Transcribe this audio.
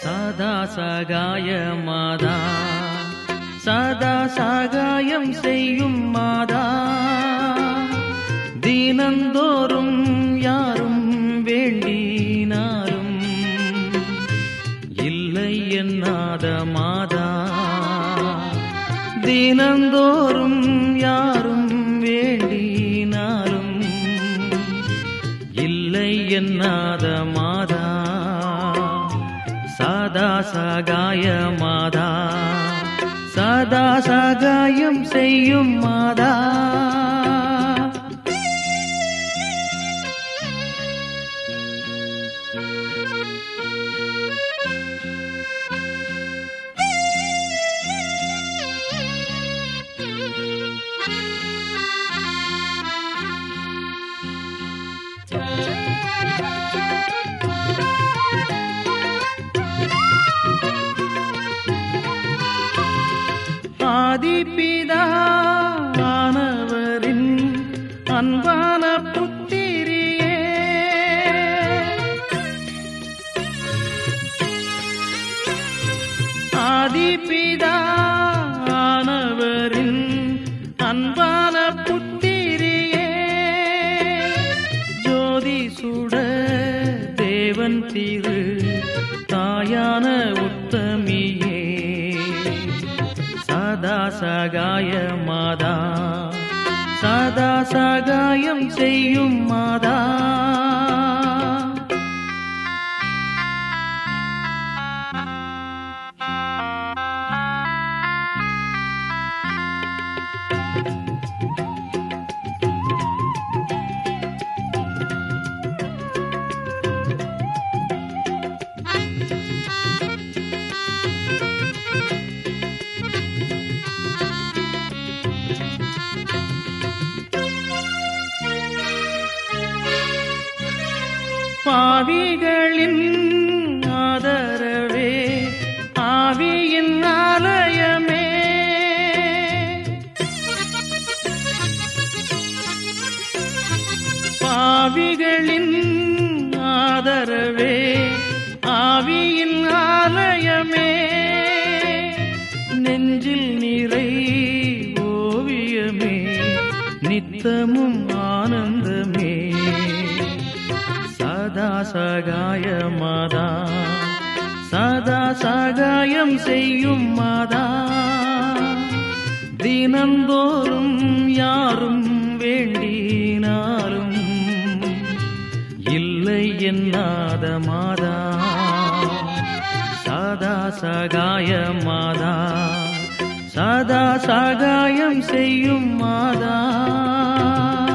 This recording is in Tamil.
சதா சகாய மாதா சதா சகாயம் செய்யும் மாதா தினந்தோறும் யாரும் வேண்டினாலும் இல்லை என்னாத மாதா தினந்தோறும் யாரும் வேண்டினாலும் இல்லை என்னாத மாதா சதா சகாய மாதா சதா சகாயம் செய்யும் மாதா ஆதிபிதானவரின் அன்பான புத்திரியே ஆதிபிதானவரின் அன்பான புத்திரியே ஜோதி சுட தேவன் திரு தாயான உத்தமியே சதா சகாய மாதா சதா சகாயம் செய்யும் மாதா பாவிகளின் ஆதரவே ஆவியின் ஆலயமே பாவிகளின் ஆதரவே ஆவியின் ஆலயமே நெஞ்சில் நிறை ஓவியமே நித்தமும் ஆனந்தமே சதா சகாய மாதா சதா சகாயம் செய்யும் மாதா தினந்தோறும் யாரும் வேண்டினாலும் இல்லை என்னாத மாதா சதா சகாய மாதா சதா சகாயம் செய்யும் மாதா